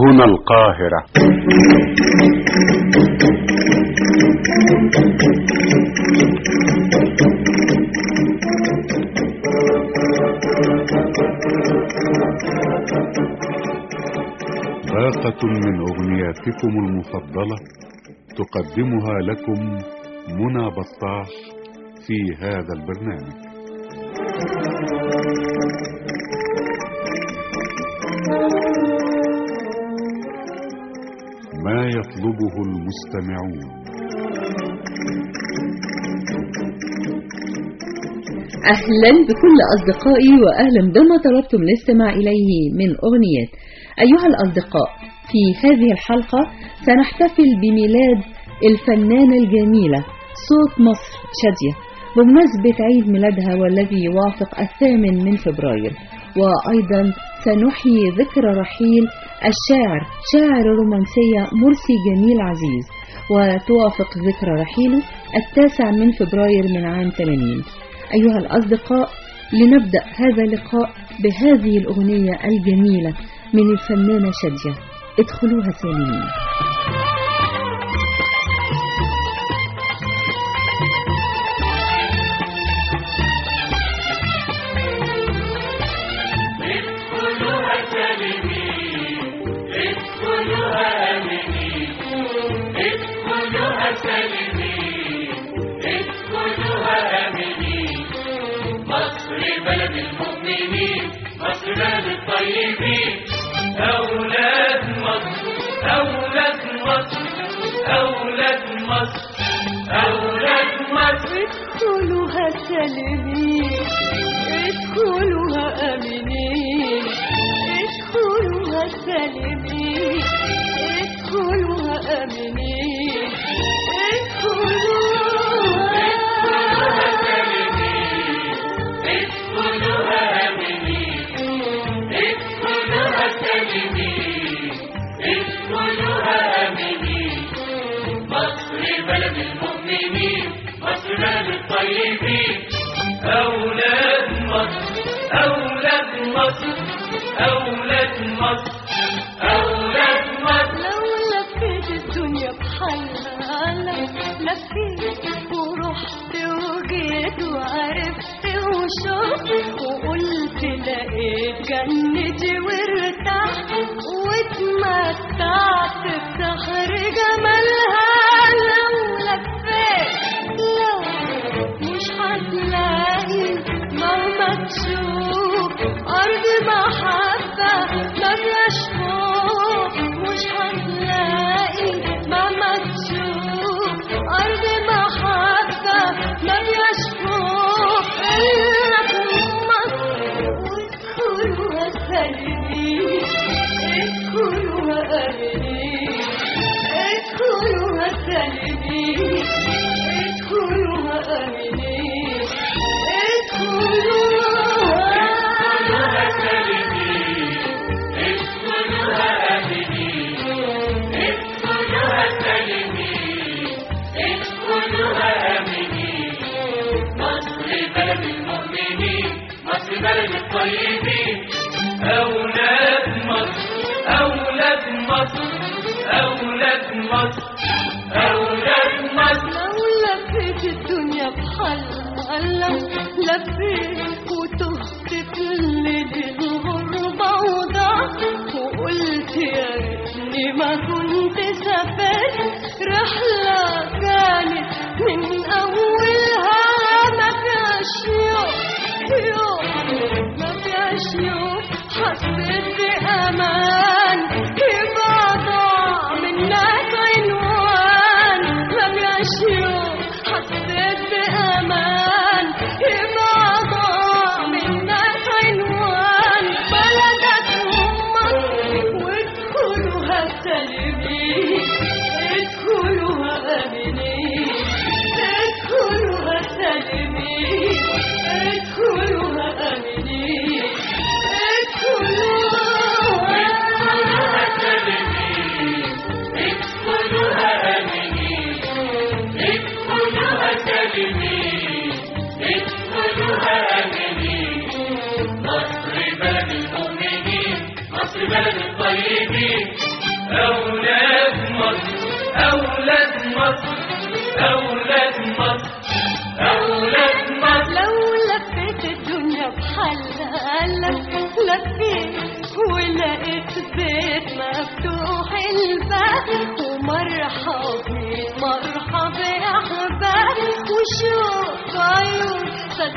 هنا القاهرة باقة من أغنياتكم المفضلة تقدمها لكم منى بطاح في هذا البرنامج ما يطلبه المستمعون أهلا بكل أصدقائي وأهلا بما طلبتم الاستماع إليه من أغنيات أيها الأصدقاء في هذه الحلقة سنحتفل بميلاد الفنانة الجميلة صوت مصر شادية بمناسبة عيد ميلادها والذي يوافق الثامن من فبراير وأيضا سنحيي ذكرى رحيل الشاعر شاعر الرومانسية مرسي جميل عزيز وتوافق ذكرى رحيله التاسع من فبراير من عام 80 أيها الأصدقاء لنبدأ هذا اللقاء بهذه الأغنية الجميلة من الفنانة شادية ادخلوها سالمين بلد المؤمنين مصر بلد الطيبين أولاد مصر أولاد مصر أولاد مصر أولاد مصر ادخلوها سالمين ادخلوها آمنين ادخلوها سالمين ادخلوها آمنين بلد المؤمنين مصر بلد الطيبين أولاد مصر أولاد مصر أولاد مصر أولاد مصر لو لفيت الدنيا بحالها لفيت ورحت وجيت وعرفت وشفت وقلت لقيت جنتي وارتحت واتمتعت بسحر جمالها لو لفيت لو مش هتلاقي مهما تشوف أرض محبة ما فيهاش خوف مش هتلاقي مهما تشوف أرض محبة ما فيهاش خوف إلا في مصر وادخلوها سالمين ادخلوها آمنين ادخلوها سالمين ادخلوها آمنين بلد المؤمنين مصر بلد الطيبين أولاد مصر أولاد مصر أولاد مصر أولاد مصر لو لفيت الدنيا بحالها لفيت وتهت في الليل الغربة وضعت وقلت يا ريتني ما كنت سافرت رحلة كانت من أولها ما فيهاش يوم يوم ما فيهاش يوم حسيت بأمان يبقى ضاع منك عنوان ما فيهاش يوم حسيت بأمان يبقى ضاع منك عنوان بلدك مصر وادخلوها سالمين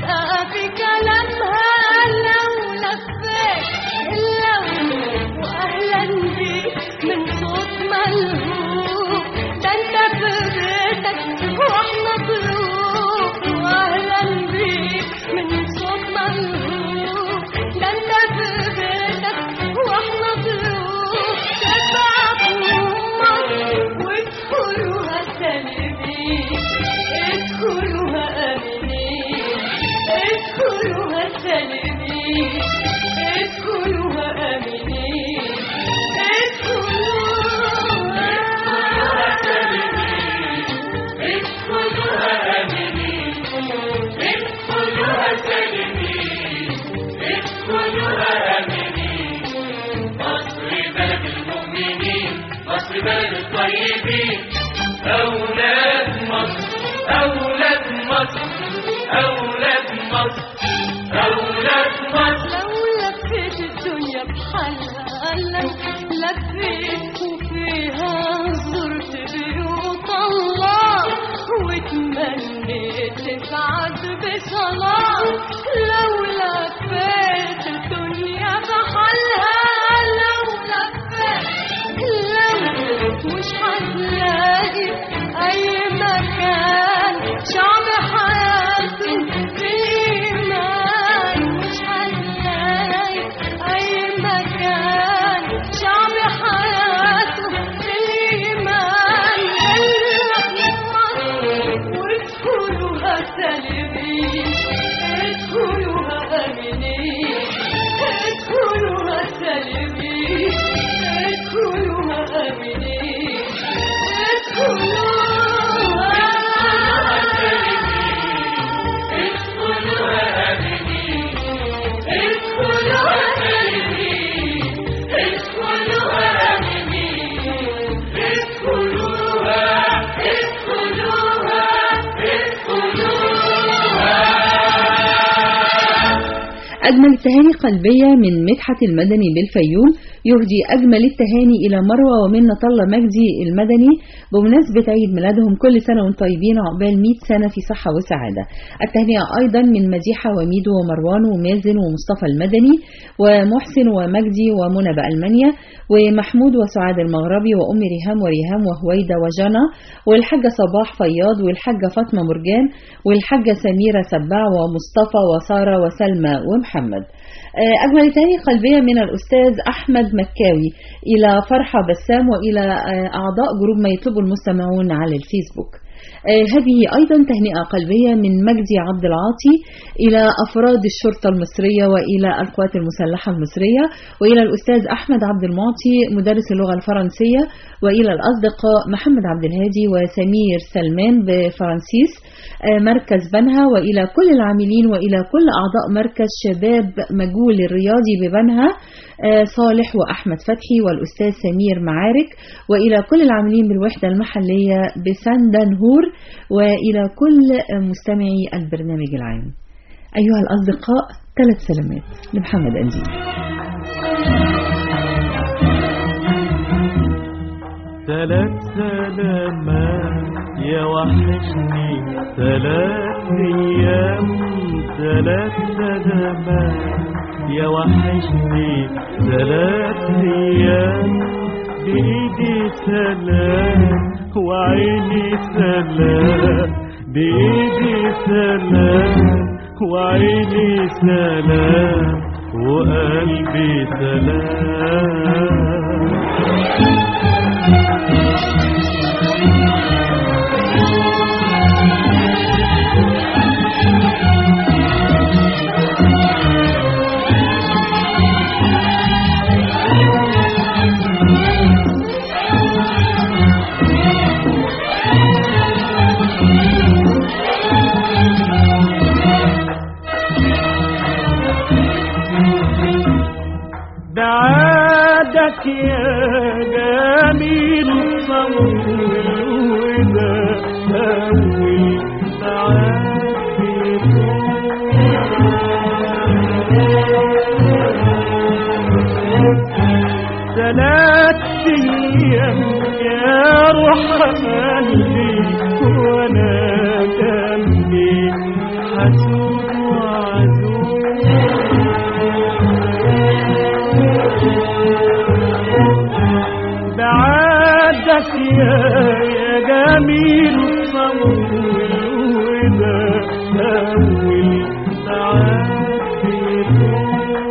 صادقة في كلامها لو لفيت اللو وأهلا بيك من صوت ملهوب ده انت في بيتك واحنا ضيوف واهلا بيك من صوت ملهوب ده انت في بيتك واحنا ضيوف تبع امك وادخلوها سالمين ادخلوها امنين ادخلوها سالمين ادخلوها امنين ادخلوها ادخلوها سالمين ادخلوها امنين مصر بلد المؤمنين مصر بلد الطيبين اولاد مصر اولاد مصر اولاد مصر اولاد مصر لو لفيت الدنيا بحالها لفيت وفيها زرت بيوت الله وتمنيت تسعد بصلاة لو لفيت الدنيا بحالها لو لفيت لو مش هتلاقي أي مكان شعب حياته بالإيمان مش هتلاقي أي مكان شعب حياته بالإيمان وادخلوها سالمين ادخلوها آمنين ادخلوها سالمين ادخلوها آمنين ادخلوها امنين ادخلوها سالمين ادخلوها امنين ادخلوها ادخلوها ادخلوها أجمل التهاني قلبية من مدحت المدني بالفيوم يهدي أجمل التهاني إلى مروة ومنة الله مجدي المدني بمناسبة عيد ميلادهم كل سنة وانتم طيبين عقبال 100 سنة في صحة وسعادة التهنئة أيضا من مديحة وميدو ومروان ومازن ومصطفى المدني ومحسن ومجدي ومنى بألمانيا ومحمود وسعاد المغربي وأم ريهام وريهام وهويدة وجنى والحاجة صباح فياض والحاجة فاطمة مرجان والحاجة سميرة سباع ومصطفى وسارة وسلمى ومحمد آه، أجمل تاني قلبية من الأستاذ أحمد مكاوي إلى فرحة بسام وإلى آه، أعضاء جروب ما يطلبه المستمعون على الفيسبوك آه، هذه أيضا تهنئة قلبية من مجدي عبد العاطي إلى أفراد الشرطة المصرية وإلى القوات المسلحة المصرية وإلى الأستاذ أحمد عبد المعطي مدرس اللغة الفرنسية وإلى الأصدقاء محمد عبد الهادي وسمير سلمان بفرنسيس آه، مركز بنها وإلى كل العاملين وإلى كل أعضاء مركز شباب مجهول الرياضي ببنها آه، صالح وأحمد فتحي والأستاذ سمير معارك وإلى كل العاملين بالوحدة المحلية بسندنهور وإلى كل مستمعي البرنامج العام أيها الأصدقاء ثلاث سلامات لمحمد أنديل ثلاث سلامات يا وحشني ثلاث ايام ثلاث سلامات يا وحشني ثلاث ايام بايدي سلام وعيني سلام بايدي سلام وعيني سلام وقلبي سلام بعادك يا جميل صوت وده قوي ثلاث ايام يا روح قلبي وانا جنبي حسود لك يا يا جميل طول وده أول ساعات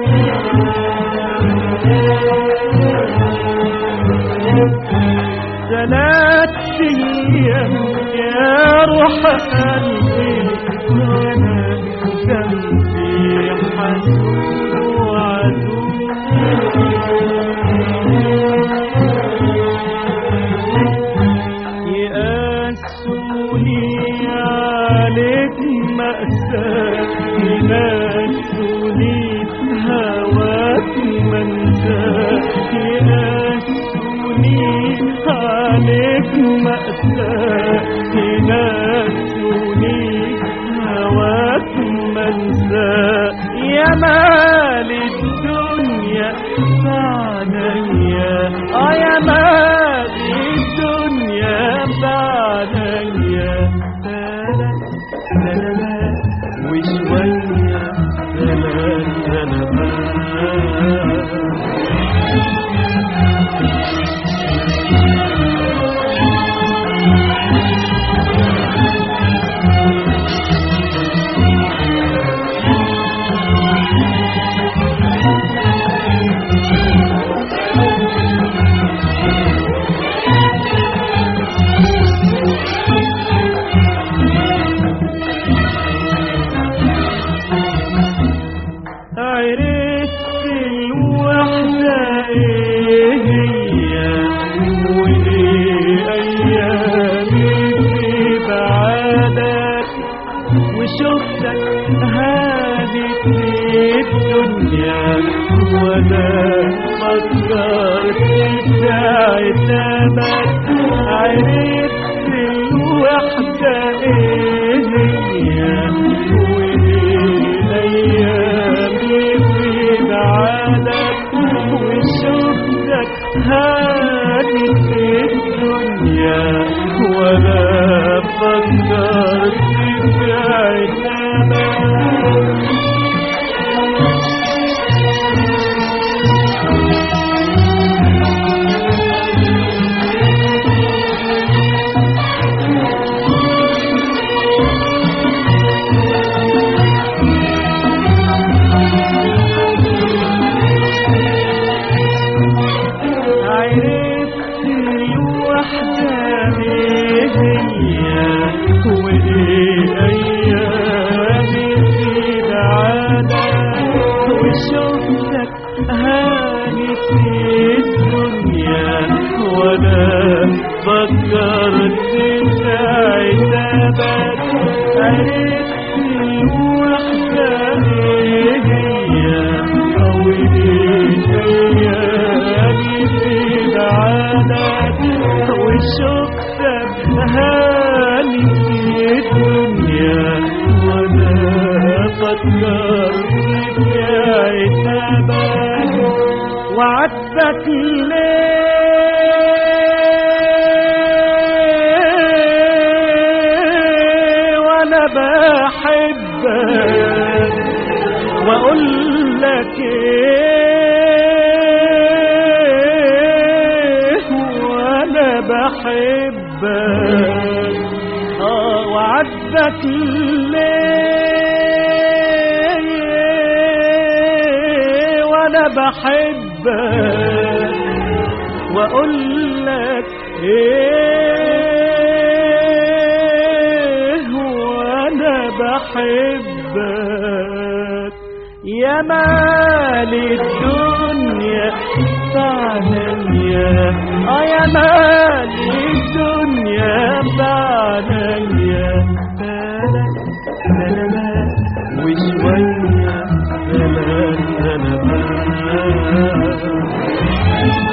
ثلاث أيام يا روح قلبي وأنا جنبي حسود وعدو يقاسوني عليك مأساة يقاسوني هواك منساة يقاسوني عليك مأساة يقاسوني هواك منساة يا مال الدنيا بعديا اه يا مال الدنيا بعديا ثلاث سلامات وشوية ثلاث سلامات عرفت الوحدة ايه هي وايه ايامي في بعدك وشفتك هادت الدنيا وانا فكرت في عتابك عرفت الوحدة ايه هي وايه ايامي في بعدك وشفتك هانت الدنيا ولا فكرت في عتابك عرفت الوحدة ايه هي وايه ايامي في بعدك وشفتك هانت الدنيا وانا فكرت في عتابك عرفت الوحدة ايه هي وايه ايامي في بعدك وشفتك هاني في الدنيا وانا فكرت في عتابك وعدتك ليه وانا بحبك واقول لك ايه وانا بحبك اه وعدك ليه وانا بحبك واقول لك ايه وانا بحبك يا مال الدنيا بعديا اه يا مال الدنيا بعديا ثلاث سلامات وشوية ثلاث سلامات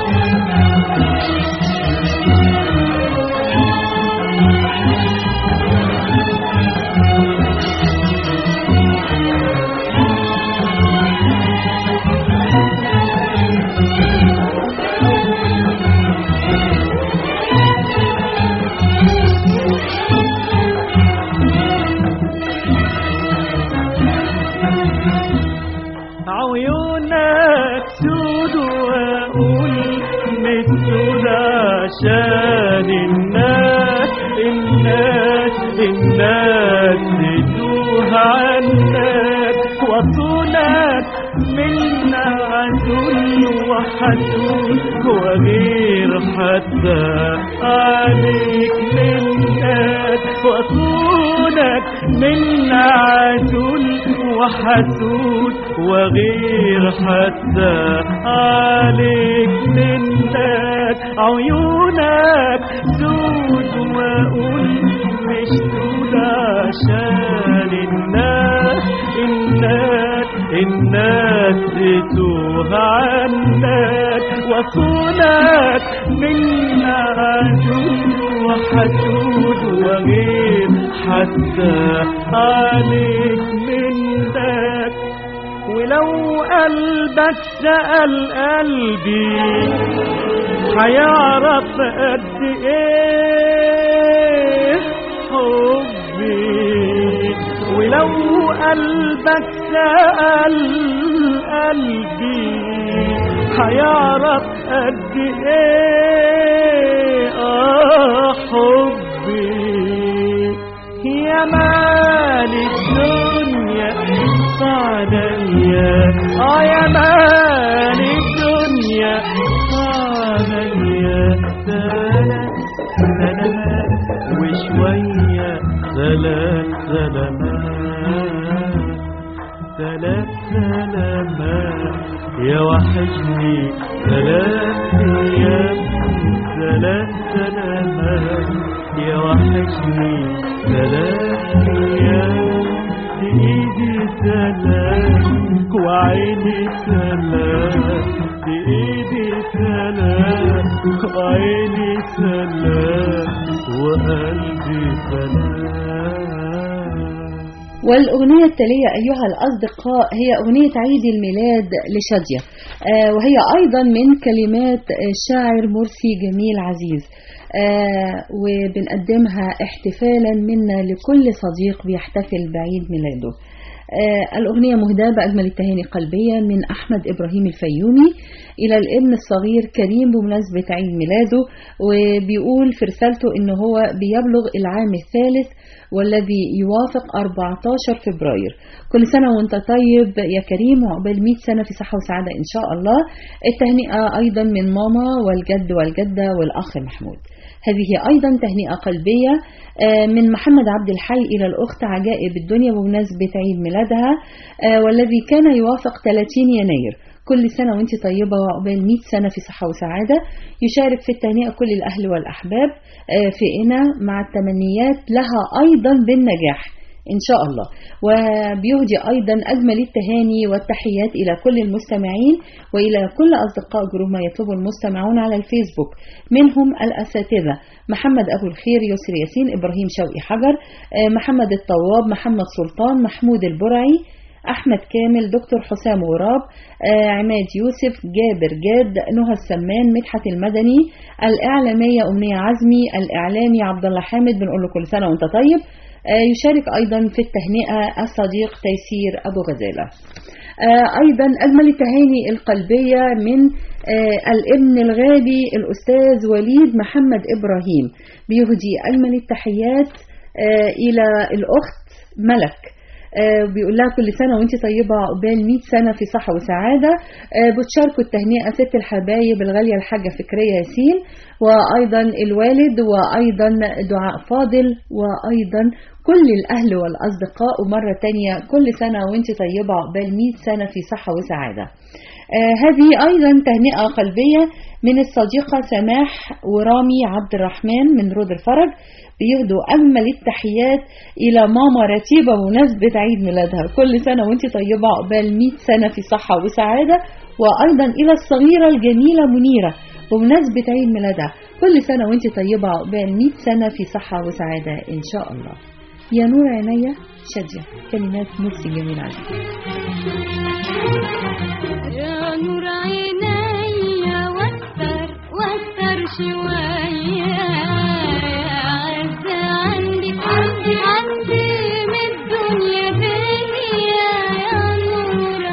عيونك سود واقول من السود عشان الناس الناس الناس تتوه عنك وطولك منا عدل وحدود وغير حتى عليك منك وطولك من عدل وحدود وغير حتى عليك منك عيونك سود واقول مش دول عشان الناس الناس الناس تتوه عنك وكونك من عدل وحدود وغير حتى عليك منك ولو قلبك سأل قلبي هيعرف قد ايه حبي ولو قلبك سأل قلبي هيعرف قد ايه اه حبي يا مال الدنيا عليا اه يا مال الدنيا عليا سلام سلامات وشوية سلام سلامات سلام سلامات يا وحشني سلام ايام سلام سلامات يا وحشني سلام ايام ايدي سلام وعيني سلام بايدي سلام وعيني سلام وقلبي سلام والأغنية التالية أيها الأصدقاء هي أغنية عيد الميلاد لشادية آه وهي أيضا من كلمات الشاعر مرسي جميل عزيز آه وبنقدمها احتفالا منا لكل صديق بيحتفل بعيد ميلاده آه الأغنية مهداة بأجمل التهاني قلبية من أحمد إبراهيم الفيومي إلى الابن الصغير كريم بمناسبة عيد ميلاده وبيقول في رسالته إن هو بيبلغ العام الثالث والذي يوافق 14 فبراير كل سنة وانت طيب يا كريم وعقبال 100 سنة في صحة وسعادة إن شاء الله التهنئة أيضا من ماما والجد والجدة والأخ محمود هذه أيضا تهنئة قلبية آه، من محمد عبد الحي إلى الأخت عجائب الدنيا بمناسبة عيد ميلادها آه، والذي كان يوافق 30 يناير كل سنة وانت طيبة وعقبال 100 سنة في صحة وسعادة يشارك في التهنئة كل الأهل والأحباب آه، في إنا مع التمنيات لها أيضا بالنجاح إن شاء الله وبيهدي أيضا أجمل التهاني والتحيات إلى كل المستمعين وإلى كل أصدقاء جروب ما يطلب المستمعون على الفيسبوك منهم الأساتذة محمد أبو الخير يسر ياسين إبراهيم شوقي حجر آه، محمد الطواب محمد سلطان محمود البرعي أحمد كامل دكتور حسام غراب آه، عماد يوسف جابر جاد نهى السمان مدحت المدني الإعلامية أمنية عزمي الإعلامي عبد الله حامد بنقول له كل سنة وأنت طيب آه، يشارك أيضا في التهنئة الصديق تيسير أبو غزالة آه، أيضا أجمل التهاني القلبية من آه، الابن الغالي الأستاذ وليد محمد إبراهيم بيهدي أجمل التحيات آه، إلى الأخت ملك آه، بيقول لها كل سنة وانت طيبة عقبال 100 سنة في صحة وسعادة آه، بتشاركوا التهنئة ست الحبايب الغالية الحاجة فكرية ياسين وأيضا الوالد وأيضا دعاء فاضل وأيضا كل الأهل والأصدقاء ومرة تانية كل سنة وانت طيبة عقبال 100 سنة في صحة وسعادة آه، هذه أيضا تهنئة قلبية من الصديقة سماح ورامي عبد الرحمن من رود الفرج بيهدوا أجمل التحيات إلى ماما رتيبة بمناسبة عيد ميلادها كل سنة وانت طيبة عقبال 100 سنة في صحة وسعادة وأيضا إلى الصغيرة الجميلة منيرة بمناسبة عيد ميلادها كل سنة وانت طيبة عقبال 100 سنة في صحة وسعادة إن شاء الله يا نور عينيا شادية كلمات مرسي جميل عزيز يا نور عينيا وتر وتر شوية عز عندي عندي عندي من الدنيا دي يا نور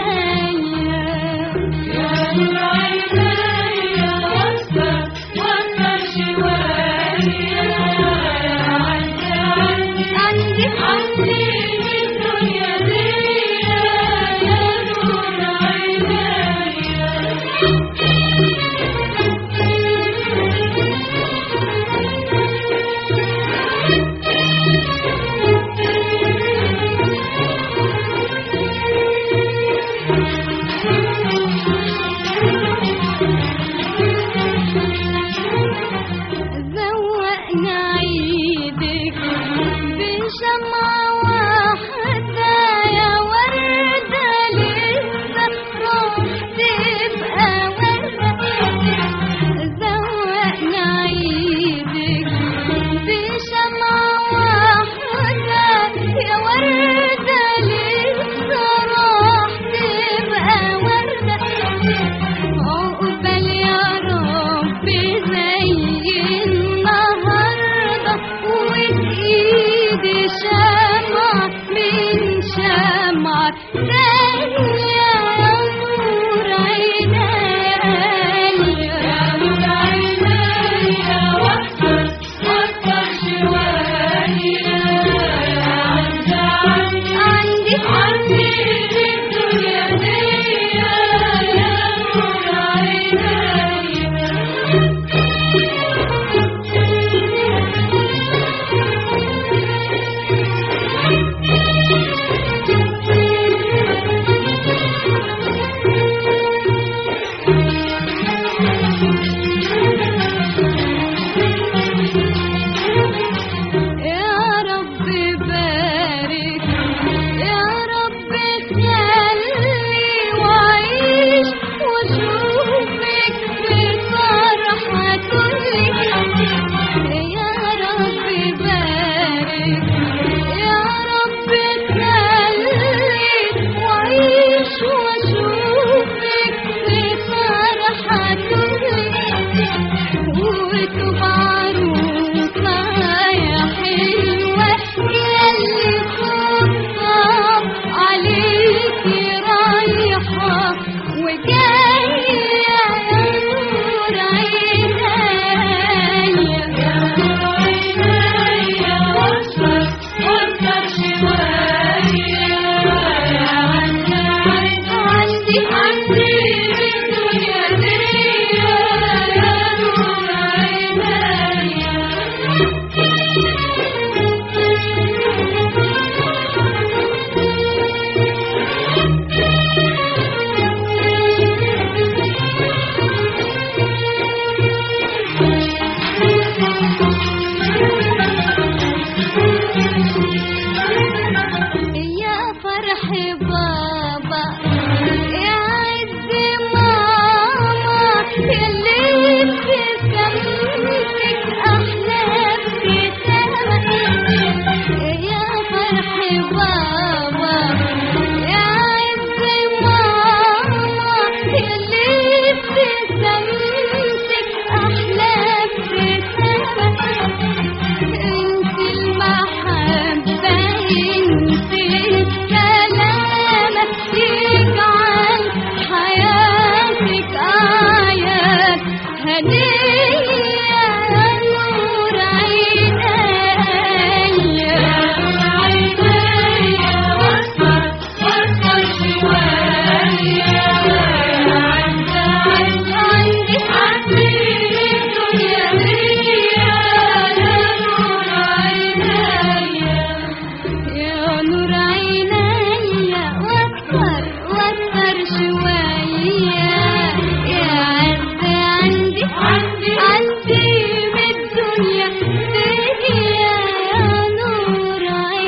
عينيا يا نور عينيا وتر وتر وتبقى عروسة يا حلوة ياللي صوتها عليكي رايحة وجاية يا نور عينيا يا نور عينيا وصل وصل شوية عندي عندي عندي الدنيا دي يا نور يا فرح بابا يا عز ماما يلي ابتسامتك احلى ابتسامة يا فرح بابا يا عز ماما يلي ابتسامتك احلى ابتسامة انت المحبة انت السلامة يجعل حياتك آيات هدية يا نور عينيا عينيا وصل وصل شوية عندي عندي عندي الدنيا دي يا نور عينيا يا نور عينيا وكر وكر شوية يا عز عندي عندي عندي بالدنيا دي يا نور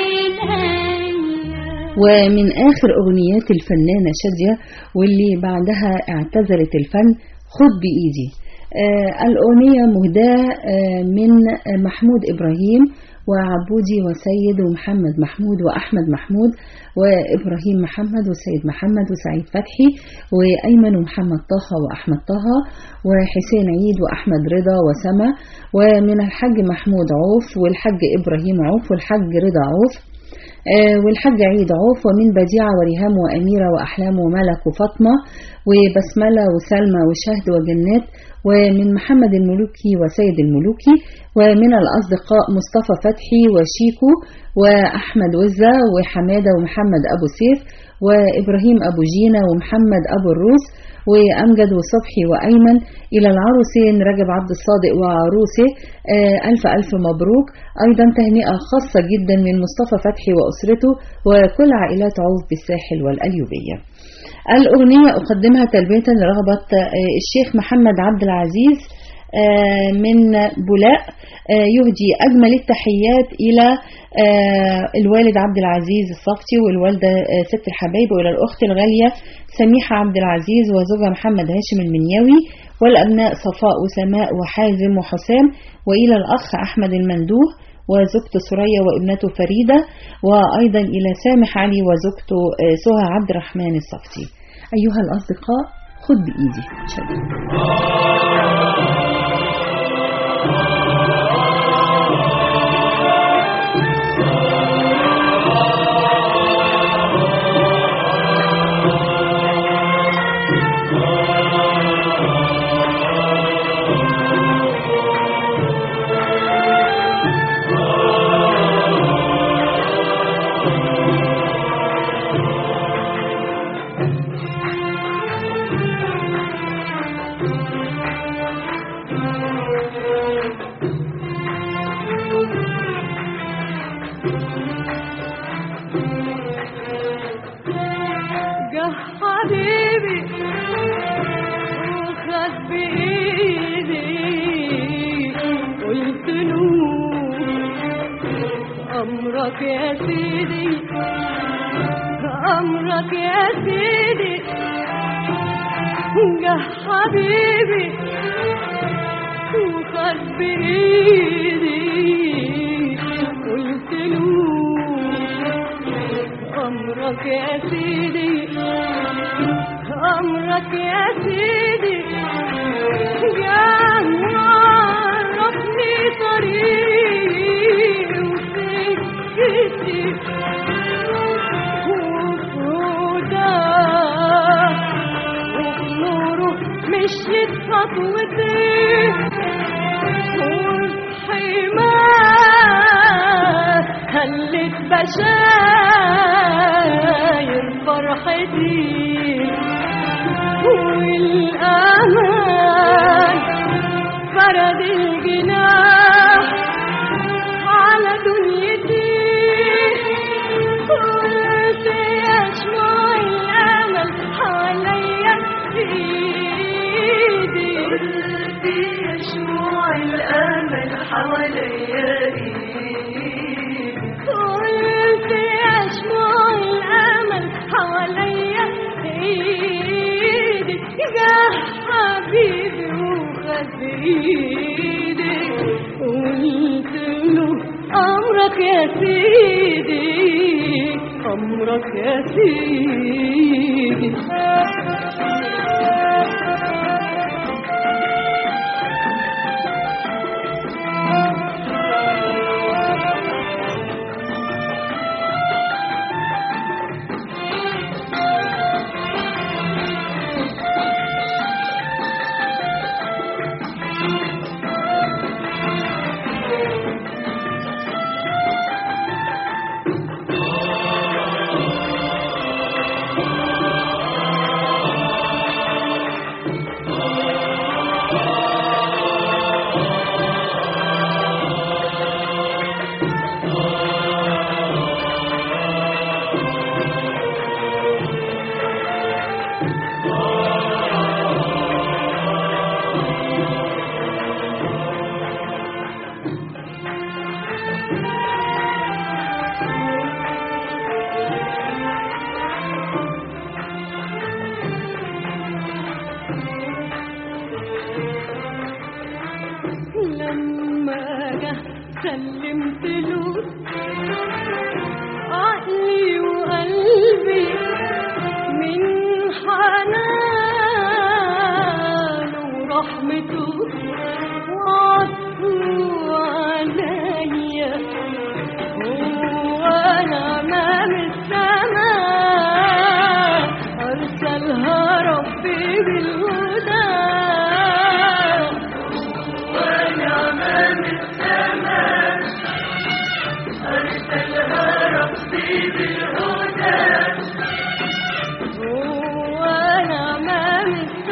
عينيا ومن آخر أغنيات الفنانة شادية واللي بعدها اعتزلت الفن خد بإيدي آه الأغنية مهداة آه من محمود إبراهيم وعبودي وسيد ومحمد محمود وأحمد محمود وإبراهيم محمد وسيد محمد وسعيد فتحي وأيمن ومحمد طه وأحمد طه وحسين عيد وأحمد رضا وسما ومن الحاج محمود عوف والحاج إبراهيم عوف والحاج رضا عوف آه، والحاج عيد عوف ومن بديعة وريهام وأميرة وأحلام وملك وفاطمة وبسملة وسلمى وشهد وجنات ومن محمد الملوكي وسيد الملوكي ومن الأصدقاء مصطفى فتحي وشيكو وأحمد وزة وحمادة ومحمد أبو سيف وإبراهيم أبو جينا ومحمد أبو الروس وأمجد وصبحي وأيمن إلى العروسين رجب عبد الصادق وعروسه آه، ألف ألف مبروك أيضا تهنئة خاصة جدا من مصطفى فتحي وأسرته وكل عائلات عوف بالساحل والأليوبية الأغنية أقدمها تلبية لرغبة آه، الشيخ محمد عبد العزيز آه، من بولاء آه، يهدي أجمل التحيات إلى آه، الوالد عبد العزيز الصفتي والوالدة آه، ست الحبايب وإلى الأخت الغالية سميحة عبد العزيز وزوجها محمد هاشم المنيوي والأبناء صفاء وسماء وحازم وحسام وإلى الأخ أحمد المندوه وزوجته سوريا وابنته فريدة وأيضا إلى سامح علي وزوجته آه، سهى عبد الرحمن الصفتي أيها الأصدقاء خد بإيدي شكرا جه حبيبي وخد بإيدي قلت له أمرك يا سيدي أمرك يا سيدي جه حبيبي وخد بإيدي قلت له أمرك يا سيدي أمرك يا سيدي جاه بشاير فرحتي والأمان فرد الجناح على دنيتي قلت يشمع الأمل حواليا إيدي قلت يشمع الأمل حواليا إيدي قلت يشمع الأمل حواليا إيدي يا حبيبي وخد إيدي قلت له أمرك يا سيدي أمرك يا سيدي لما جه سلمت له عقلي وقلبي من حنانه ورحمته وعطفه عليا وانا امام السماء ارسلها ربي بالهدى وانا امام السماء ارسلها ربي بالهدى وانا امام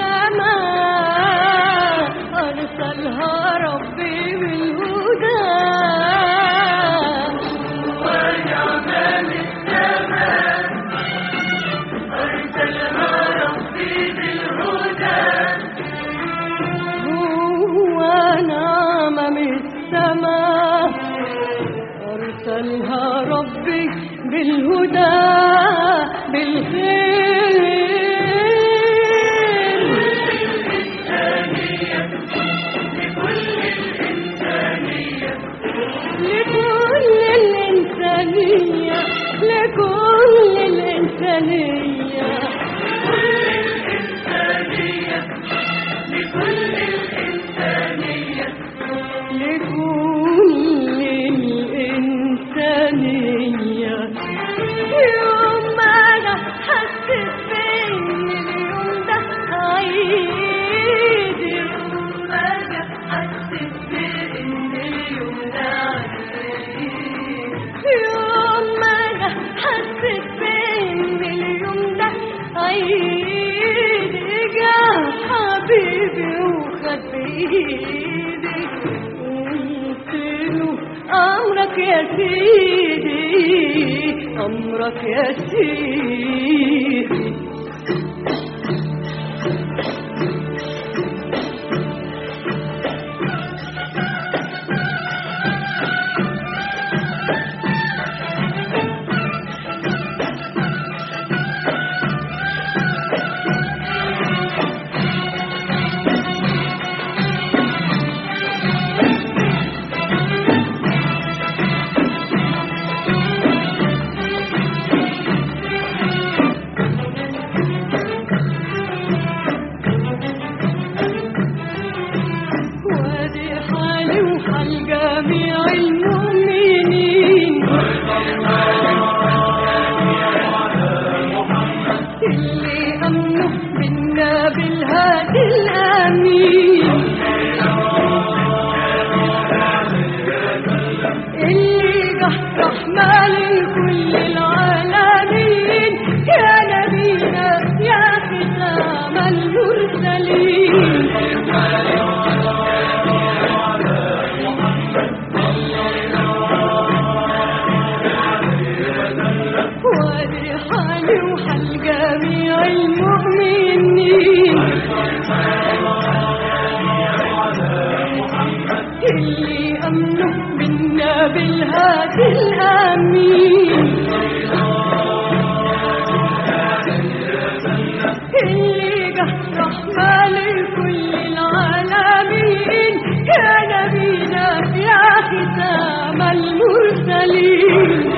السماء ارسلها ربي بالهدى وانا امام السماء ارسلها ربي بالهدى وانا امام السماء ارسلها ربي بالهدى بالخير لكل الإنسانية لكل الإنسانية لكل الإنسانية يوم ما أنا حسيت بإن اليوم ده عيدي يوم ما أنا حسيت بإن اليوم ده عيدي يوم ما أنا حسيت بإن اليوم ده عيدي جه حبيبي وخد بإيدي قلت له أمرك يا سيدي أمرك يا سيدي وادي حالي وحال جميع المؤمنين اللي أمنوا منا بالهادي الأمين اللي جه رحمة للكل أمنه منا بالهادي الأمين اللي جه رحمة لكل العالمين يا نبينا يا ختام المرسلين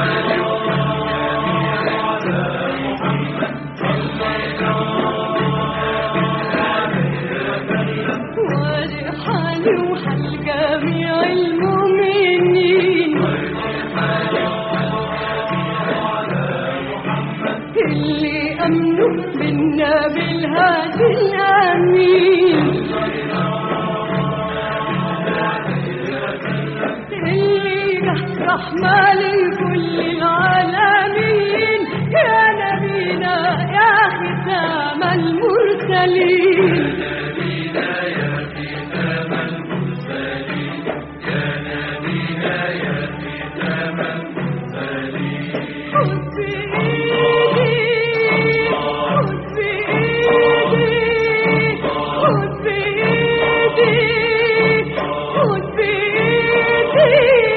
ولحالي وحال جميع المؤمنين اللي أمنوا منا بالهادي الأمين اللي جه رحمة لكل العالمين يا نبينا يا ختام المرسلين خذ بإيدي خذ بإيدي خذ بإيدي خذ بإيدي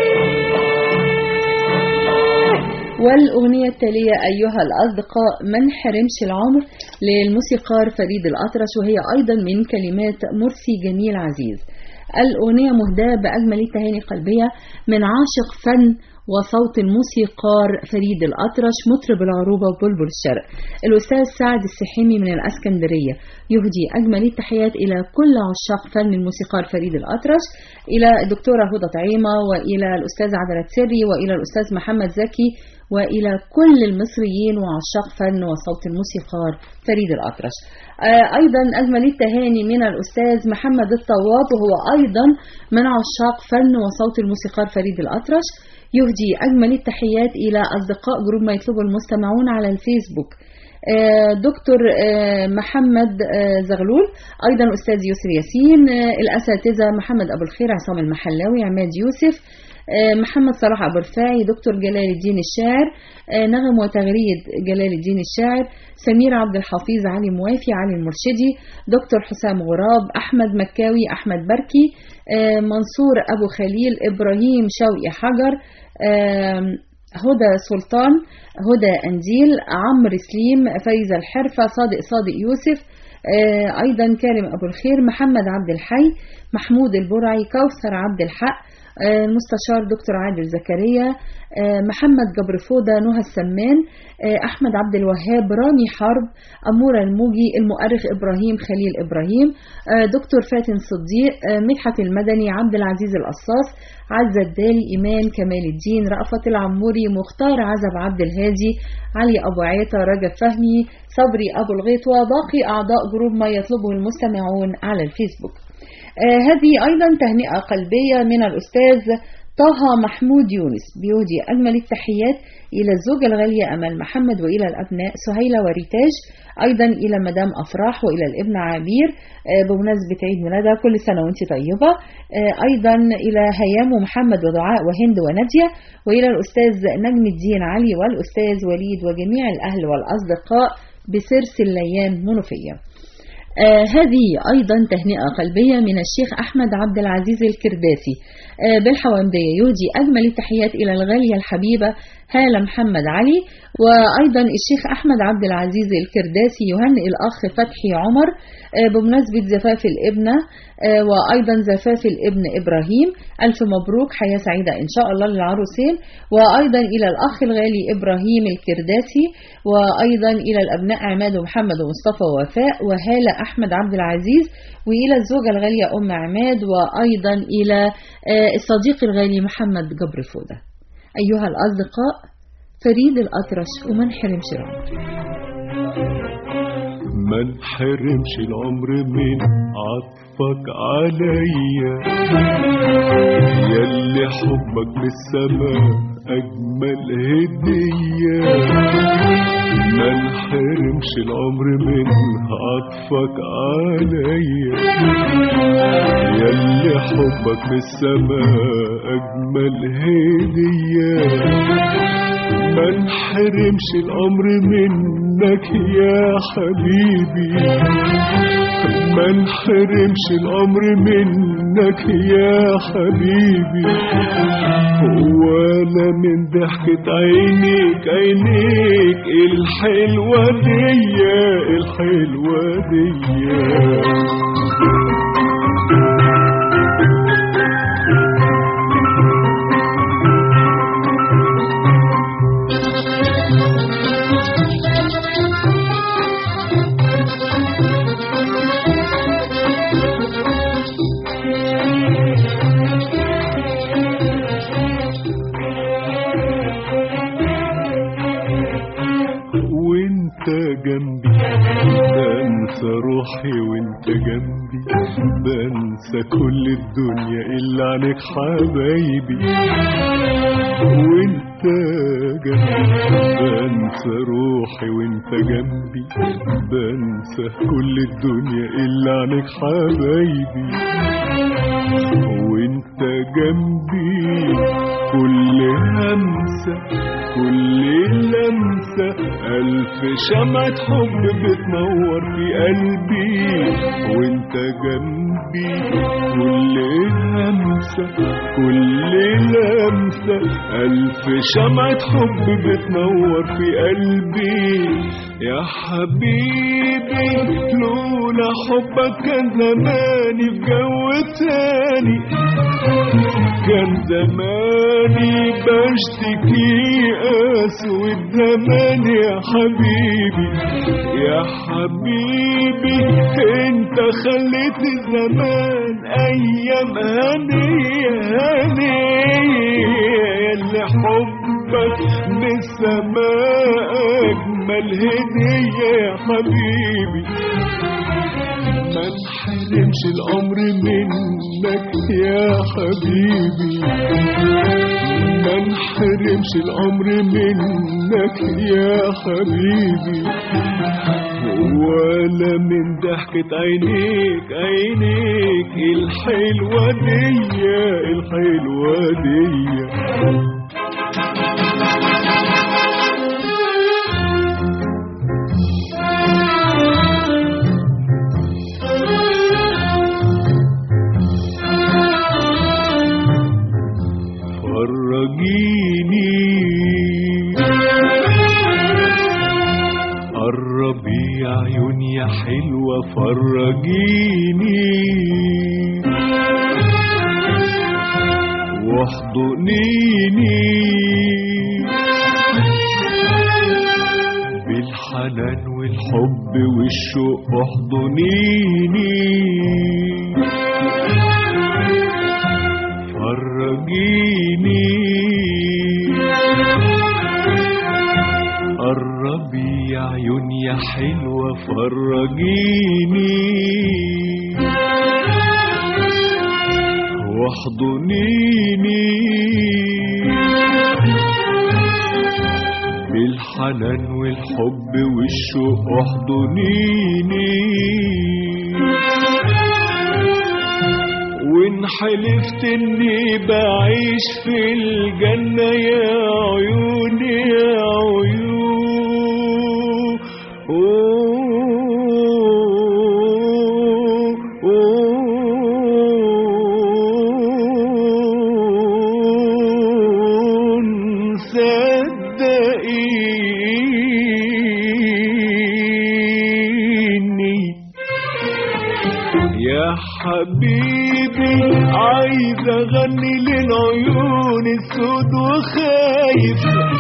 والأغنية التالية أيها الأصدقاء من حرمش العمر للموسيقار فريد الأطرش وهي أيضا من كلمات مرسي جميل عزيز الأغنية مهداة بأجمل التهاني قلبية من عاشق فن وصوت الموسيقار فريد الأطرش مطرب العروبة وبلبل الشرق الأستاذ سعد السحيمي من الأسكندرية يهدي أجمل التحيات إلى كل عشاق فن الموسيقار فريد الأطرش إلى الدكتورة هدى طعيمة وإلى الأستاذ عدلت سري وإلى الأستاذ محمد زكي وإلى كل المصريين وعشاق فن وصوت الموسيقار فريد الأطرش آه، أيضا أجمل التهاني من الأستاذ محمد الطواب وهو أيضا من عشاق فن وصوت الموسيقار فريد الأطرش يهدي أجمل التحيات إلى أصدقاء جروب ما يطلبه المستمعون على الفيسبوك آه، دكتور آه، محمد آه، زغلول أيضا أستاذ يسر ياسين آه، الأساتذة محمد أبو الخير عصام المحلاوي عماد يوسف آه، محمد صلاح أبو رفاعي دكتور جلال الدين الشاعر آه، نغم وتغريد جلال الدين الشاعر سمير عبد الحفيظ علي موافي علي المرشدي دكتور حسام غراب أحمد مكاوي أحمد بركي آه، منصور أبو خليل إبراهيم شوقي حجر آم، هدى سلطان هدى أنزيل عمرو سليم فايزة الحرفة صادق صادق يوسف آه، أيضا كارم أبو الخير محمد عبد الحي محمود البرعي كوثر عبد الحق آه، المستشار دكتور عادل زكريا آه، محمد جبر فودة نهى السمان آه، أحمد عبد الوهاب رامي حرب أمورة الموجي المؤرخ إبراهيم خليل إبراهيم آه، دكتور فاتن صديق آه، مدحت المدني عبد العزيز القصاص عزة الدالي إيمان كمال الدين رأفت العموري مختار عزب عبد الهادي علي أبو عيطة رجب فهمي صبري أبو الغيط وباقي أعضاء جروب ما يطلبه المستمعون على الفيسبوك آه هذه أيضا تهنئة قلبية من الأستاذ طه محمود يونس بيودي أجمل التحيات إلى الزوجة الغالية أمل محمد وإلى الأبناء سهيلة وريتاج أيضا إلى مدام أفراح وإلى الابن عبير آه، بمناسبة عيد ميلادها كل سنة وأنت طيبة آه، أيضا إلى هيام ومحمد ودعاء وهند ونادية وإلى الأستاذ نجم الدين علي والأستاذ وليد وجميع الأهل والأصدقاء بسرس الليان منوفية آه هذه أيضا تهنئة قلبية من الشيخ أحمد عبد العزيز الكرداسي آه بالحوامدية يهدي أجمل التحيات إلى الغالية الحبيبة هالة محمد علي وأيضا الشيخ أحمد عبد العزيز الكرداسي يهنئ الأخ فتحي عمر آه بمناسبة زفاف الابنة آه وأيضا زفاف الابن إبراهيم ألف مبروك حياة سعيدة إن شاء الله للعروسين وأيضا إلى الأخ الغالي إبراهيم الكرداسي وأيضا إلى الأبناء عماد ومحمد ومصطفى ووفاء وهالة أحمد عبد العزيز وإلى الزوجة الغالية أم عماد وأيضا إلى آه، الصديق الغالي محمد جبر فودة أيها الأصدقاء فريد الأطرش ومن حرمش العمر ما انحرمش العمر من عطفك عليا ياللي حبك من السماء اجمل هديه ما انحرمش العمر من عطفك عليا ياللي حبك من السماء اجمل هديه ما انحرمش الامر منك يا حبيبي ما انحرمش الامر منك يا حبيبي ولا من ضحكة عينيك عينيك الحلوة دي الحلوة دي وانت جنبي بنسى روحي وانت جنبي بنسى كل الدنيا الا عنك حبايبي وانت جنبي بنسى روحي وانت جنبي بنسى كل الدنيا الا عنك حبايبي وانت جنبي كل همسة كل لمسة ألف شمعة حب بتنور في قلبي وانت جنبي كل همسة كل لمسة ألف شمعة حب بتنور في قلبي يا حبيبي لولا حبك كان زماني في جو تاني كان زماني بشتكي اسود زمان يا حبيبي يا حبيبي انت خليت الزمان ايام هنيه هنيه اللي حبك من السماء اجمل هديه يا حبيبي ما انحرمش الامر منك يا حبيبي ما انحرمش الامر منك يا حبيبي ولا من ضحكة عينيك عينيك الحلوة دي الحلوة دي فرجيني قربي يا عيون يا حلوة فرجيني واحضنيني بالحنان والحب والشوق احضنيني فرجيني قربي يا عيون يا حلوة فرجيني واحضنيني بالحنان والحب والشوق احضنيني وان حلفت اني بعيش في الجنة يا عيوني يا عيون صدقيني يا حبيبي عايز اغني للعيون السود وخايف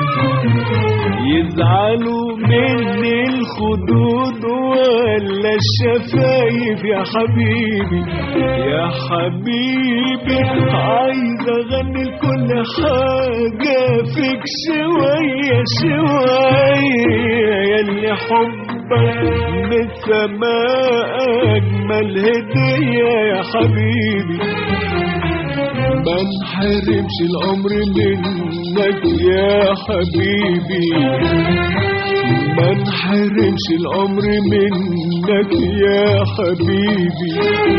يزعلوا مني الخدود ولا الشفايف يا حبيبي يا حبيبي عايز اغني لكل حاجة فيك شوية شوية ياللي حبك من السماء اجمل هدية يا حبيبي ما انحرمش الامر منك يا حبيبي ما انحرمش الامر منك يا حبيبي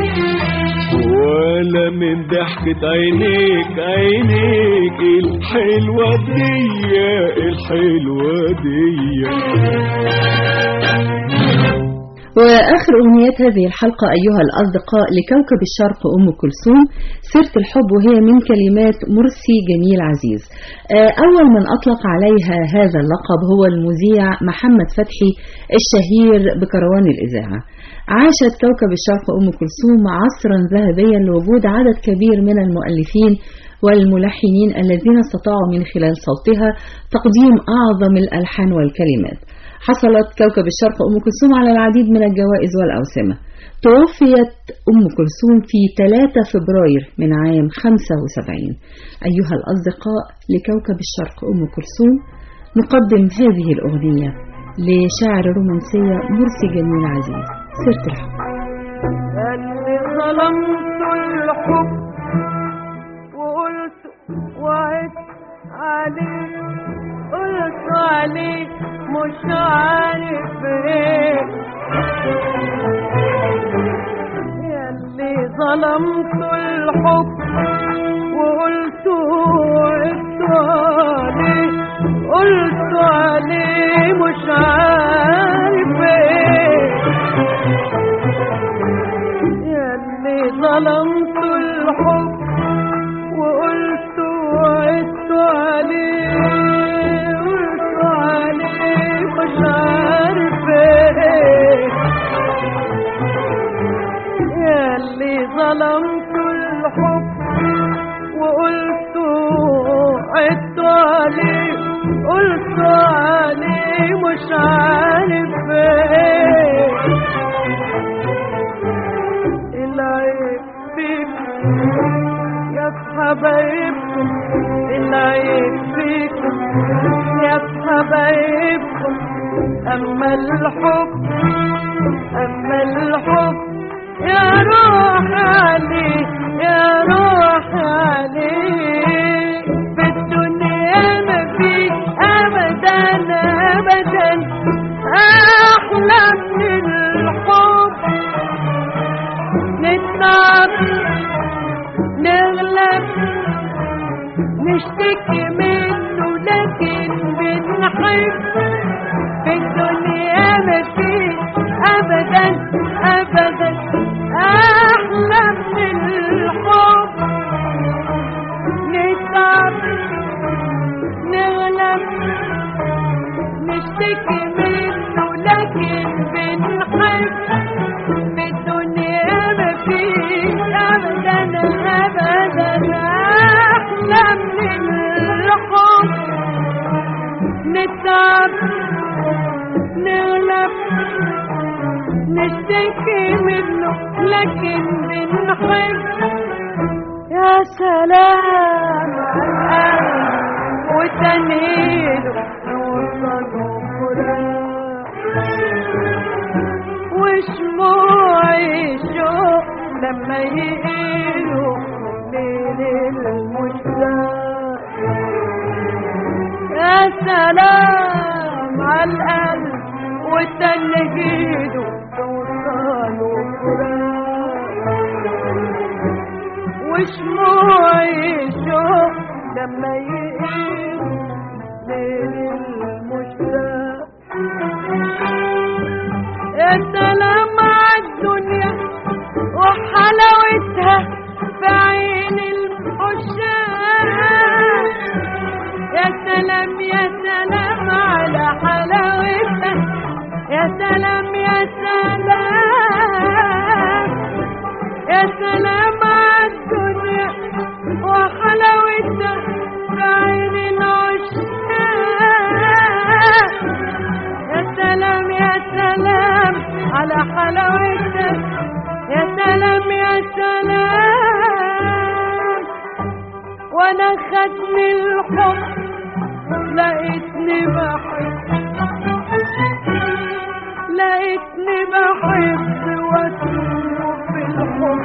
ولا من ضحكة عينيك عينيك الحلوة دي الحلوة دي وآخر أغنيات هذه الحلقة أيها الأصدقاء لكوكب الشرق أم كلثوم سيرة الحب وهي من كلمات مرسي جميل عزيز آه، أول من أطلق عليها هذا اللقب هو المذيع محمد فتحي الشهير بكروان الإذاعة عاشت كوكب الشرق أم كلثوم عصرا ذهبيا لوجود عدد كبير من المؤلفين والملحنين الذين استطاعوا من خلال صوتها تقديم أعظم الألحان والكلمات حصلت كوكب الشرق أم كلثوم على العديد من الجوائز والأوسمة توفيت أم كلثوم في 3 فبراير من عام 75 أيها الأصدقاء لكوكب الشرق أم كلثوم نقدم هذه الأغنية لشاعر رومانسية مرسي جميل عزيز سيرة الحب اللي ظلمت الحب وقلت وعدت عليه قلت عليه مش عارف ايه ياللي ظلمت الحب وقلت وعدت عليه قلت عليه مش عارف ايه ياللي ظلمت الحب وقلت وعدت عليه قلت عليه مش عارف ايه ياللي ظلمت الحب وقلت وعدت عليه قلت عليه مش عارف ايه العيب فيك يا حبايبكم العيب فيكم يا حبايبكم أما الحب أما الحب يا روح عليه يا روح عليه في الدنيا ما فيش أبدا أبدا أحلى من الحب نتعب نغلب نشتكي منه لكن بنحب في الدنيا ما فيش ابدا ابدا احلى من الحب نتعب نغلب نشتكي منه لكن بنحب في الدنيا ما فيش ابدا ابدا احلى من الحب نتعب نغلب نشتكي منه لكن بنحب يا سلام على القلب وتنيله نوصل فراق وشموع الشوق لما يقيلوا ليل المشتاق يا سلام على القلب وتنهيده توصلوا فراق وشموع الشوق لما يقيلوا ليل المشتاق يا سلام عالدنيا وحلاوتها في عين الحشاق يا سلام يا سلام على حلاوتها يا سلام يا سلام يا سلام عالدنيا وحلاوتها في عين العشاق يا سلام يا سلام على حلاوتها يا سلام يا سلام وانا خدني الحب لقيتني بحب لقيتني بحب واسوق في الحب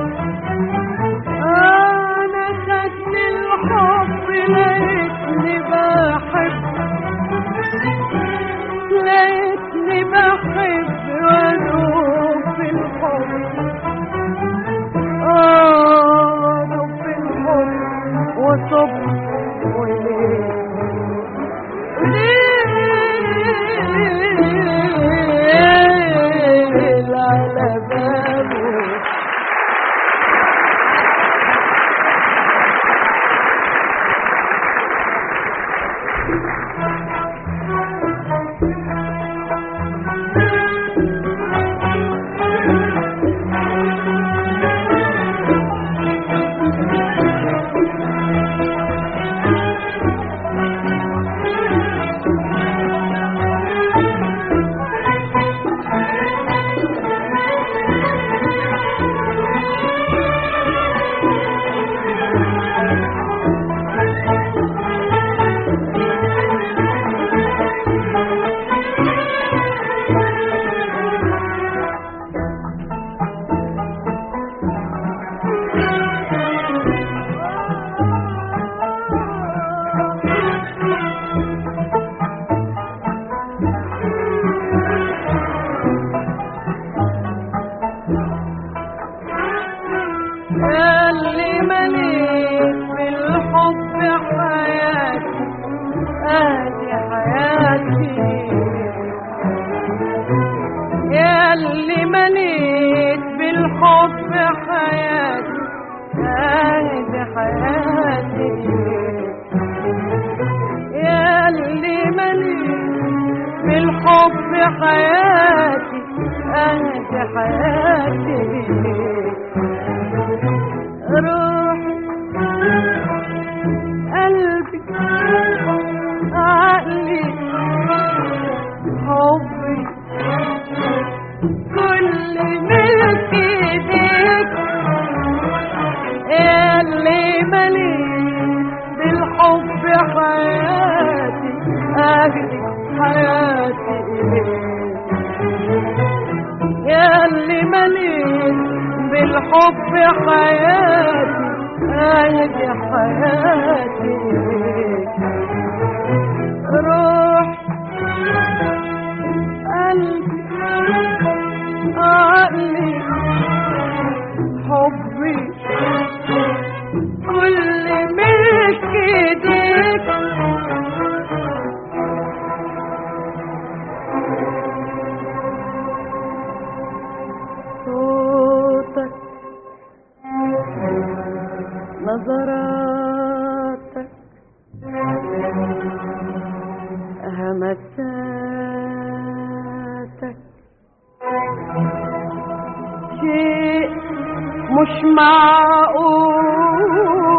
انا خدني الحب لقيتني بحب لقيتني بحب وادوب في الحب اه ادوب في الحب وصب وليه ليه حياتي يا اللي مليت بالحب حياتي اهدي حياتي روح قلبي عقلي حبي كل ملك ايديك اللي مليت بالحب حياتي اهلي حياتي يا اللي مليت بالحب حياتي اهدي حياتي روح قلبي عقلي حبي كل ملك ايديك صوتك نظراتك همساتك شيء مش معقول